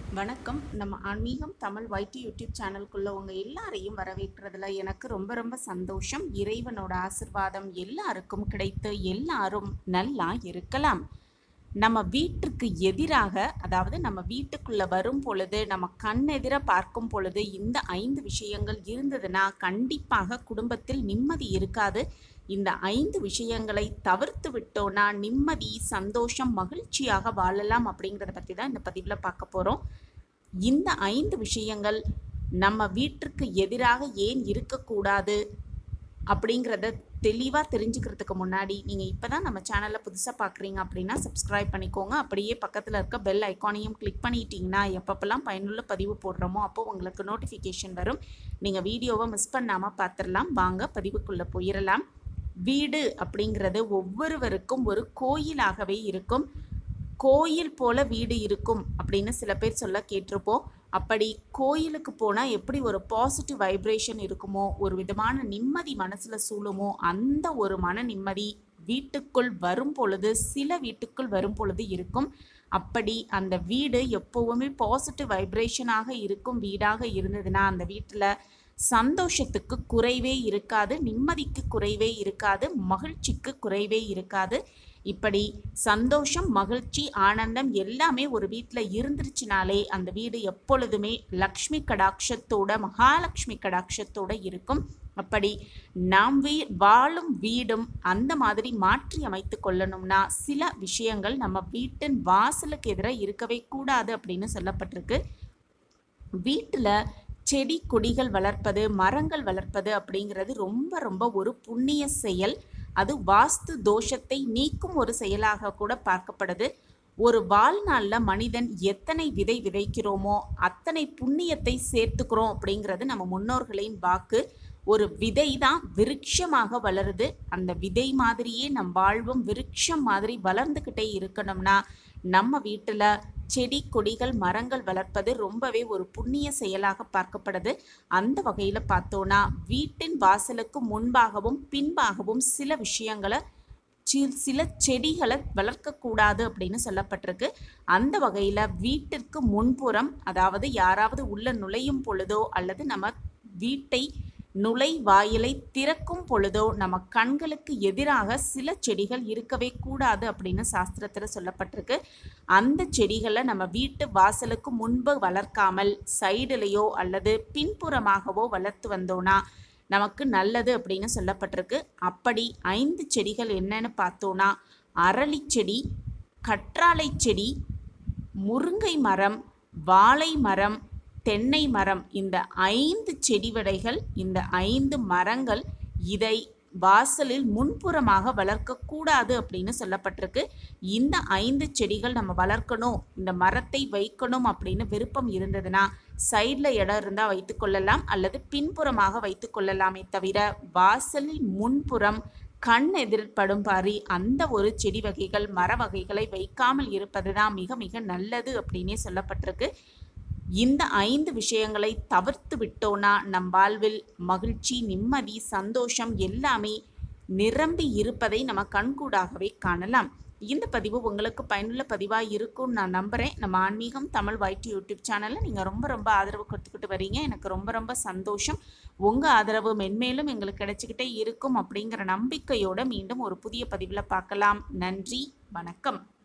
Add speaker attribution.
Speaker 1: வணக்கம் நம்ம ஆன்மீகம் தமிழ் வைட்டி யூடியூப் சேனலுக்குள்ள உங்க எல்லாரையும் வரவேற்கிறதுல எனக்கு ரொம்ப ரொம்ப சந்தோஷம் இறைவனோட ஆசிர்வாதம் எல்லாருக்கும் கிடைத்து எல்லாரும் நல்லா இருக்கலாம் நம்ம வீட்டுக்கு எதிராக அதாவது நம்ம வீட்டுக்குள்ள வரும் பொழுது நம்ம கண்ணெதிர பார்க்கும் பொழுது இந்த ஐந்து விஷயங்கள் இருந்ததுன்னா கண்டிப்பாக குடும்பத்தில் நிம்மதி இருக்காது இந்த ஐந்து விஷயங்களை தவிர்த்து விட்டோம்னா நிம்மதி சந்தோஷம் மகிழ்ச்சியாக வாழலாம் அப்படிங்கிறத பற்றி தான் இந்த பதிவில் பார்க்க போகிறோம் இந்த ஐந்து விஷயங்கள் நம்ம வீட்டிற்கு எதிராக ஏன் இருக்கக்கூடாது அப்படிங்கிறத தெளிவாக தெரிஞ்சுக்கிறதுக்கு முன்னாடி நீங்கள் இப்போ தான் நம்ம சேனலை புதுசாக பார்க்குறீங்க அப்படின்னா சப்ஸ்கிரைப் பண்ணிக்கோங்க அப்படியே பக்கத்தில் இருக்க பெல் ஐக்கானையும் கிளிக் பண்ணிட்டீங்கன்னா எப்பப்பெல்லாம் பயனுள்ள பதிவு போடுறோமோ அப்போ உங்களுக்கு நோட்டிஃபிகேஷன் வரும் நீங்கள் வீடியோவை மிஸ் பண்ணாமல் பார்த்துடலாம் வாங்க பதிவுக்குள்ளே போயிடலாம் வீடு அப்படிங்கிறது ஒவ்வொருவருக்கும் ஒரு கோயிலாகவே இருக்கும் கோயில் போல வீடு இருக்கும் அப்படின்னு சில பேர் சொல்ல கேட்டிருப்போம் அப்படி கோயிலுக்கு போனால் எப்படி ஒரு பாசிட்டிவ் வைப்ரேஷன் இருக்குமோ ஒரு விதமான நிம்மதி மனசில் சூழுமோ அந்த ஒரு மன நிம்மதி வீட்டுக்குள் வரும் பொழுது சில வீட்டுக்குள் வரும் பொழுது இருக்கும் அப்படி அந்த வீடு எப்போவுமே பாசிட்டிவ் வைப்ரேஷனாக இருக்கும் வீடாக இருந்ததுன்னா அந்த வீட்டில் சந்தோஷத்துக்கு குறைவே இருக்காது நிம்மதிக்கு குறைவே இருக்காது மகிழ்ச்சிக்கு குறைவே இருக்காது இப்படி சந்தோஷம் மகிழ்ச்சி ஆனந்தம் எல்லாமே ஒரு வீட்டில் இருந்துருச்சுனாலே அந்த வீடு எப்பொழுதுமே லக்ஷ்மி கடாட்சத்தோட மகாலட்சுமி கடாட்சத்தோட இருக்கும் அப்படி நாம் வீ வாழும் வீடும் அந்த மாதிரி மாற்றி அமைத்து கொள்ளணும்னா சில விஷயங்கள் நம்ம வீட்டின் வாசலுக்கு எதிராக இருக்கவே கூடாது அப்படின்னு சொல்லப்பட்டிருக்கு வீட்டில் செடி கொடிகள் வளர்ப்பது மரங்கள் வளர்ப்பது அப்படிங்கிறது ரொம்ப ரொம்ப ஒரு புண்ணிய செயல் அது வாஸ்து தோஷத்தை நீக்கும் ஒரு செயலாக கூட பார்க்கப்படுது ஒரு வாழ்நாளில் மனிதன் எத்தனை விதை விதைக்கிறோமோ அத்தனை புண்ணியத்தை சேர்த்துக்கிறோம் அப்படிங்கிறது நம்ம முன்னோர்களின் வாக்கு ஒரு விதை தான் விருட்சமாக வளருது அந்த விதை மாதிரியே நம் வாழ்வும் விருட்சம் மாதிரி வளர்ந்துக்கிட்டே இருக்கணும்னா நம்ம வீட்டில் செடி கொடிகள் மரங்கள் வளர்ப்பது ரொம்பவே ஒரு புண்ணிய செயலாக பார்க்கப்படுது அந்த வகையில் பார்த்தோன்னா வீட்டின் வாசலுக்கு முன்பாகவும் பின்பாகவும் சில விஷயங்களை சில செடிகளை வளர்க்கக்கூடாது அப்படின்னு சொல்லப்பட்டிருக்கு அந்த வகையில் வீட்டிற்கு முன்புறம் அதாவது யாராவது உள்ள நுழையும் பொழுதோ அல்லது நம்ம வீட்டை நுழை வாயிலை திறக்கும் பொழுதோ நம்ம கண்களுக்கு எதிராக சில செடிகள் இருக்கவே கூடாது அப்படின்னு சாஸ்திரத்தில் சொல்லப்பட்டிருக்கு அந்த செடிகளை நம்ம வீட்டு வாசலுக்கு முன்பு வளர்க்காமல் சைடுலேயோ அல்லது பின்புறமாகவோ வளர்த்து வந்தோன்னா நமக்கு நல்லது அப்படின்னு சொல்லப்பட்டிருக்கு அப்படி ஐந்து செடிகள் என்னன்னு பார்த்தோன்னா அரளி செடி கற்றாழை செடி முருங்கை மரம் வாழை மரம் தென்னை மரம் இந்த ஐந்து செடி வடைகள் இந்த ஐந்து மரங்கள் இதை வாசலில் முன்புறமாக வளர்க்கக்கூடாது அப்படின்னு சொல்லப்பட்டிருக்கு இந்த ஐந்து செடிகள் நம்ம வளர்க்கணும் இந்த மரத்தை வைக்கணும் அப்படின்னு விருப்பம் இருந்ததுன்னா சைடில் இடம் இருந்தால் வைத்துக்கொள்ளலாம் அல்லது பின்புறமாக வைத்துக்கொள்ளலாமே தவிர வாசலில் முன்புறம் கண் எதிர்படும் பாரி அந்த ஒரு செடி வகைகள் மர வகைகளை வைக்காமல் இருப்பது தான் மிக மிக நல்லது அப்படின்னே சொல்லப்பட்டிருக்கு இந்த ஐந்து விஷயங்களை தவிர்த்து விட்டோன்னா நம் வாழ்வில் மகிழ்ச்சி நிம்மதி சந்தோஷம் எல்லாமே நிரம்பி இருப்பதை நம்ம கண்கூடாகவே காணலாம் இந்த பதிவு உங்களுக்கு பயனுள்ள பதிவாக இருக்கும்னு நான் நம்புகிறேன் நம்ம ஆன்மீகம் தமிழ் வைட்டி யூடியூப் சேனலில் நீங்கள் ரொம்ப ரொம்ப ஆதரவு கொடுத்துக்கிட்டு வரீங்க எனக்கு ரொம்ப ரொம்ப சந்தோஷம் உங்கள் ஆதரவு மென்மேலும் எங்களுக்கு கிடைச்சிக்கிட்டே இருக்கும் அப்படிங்கிற நம்பிக்கையோடு மீண்டும் ஒரு புதிய பதிவில் பார்க்கலாம் நன்றி வணக்கம்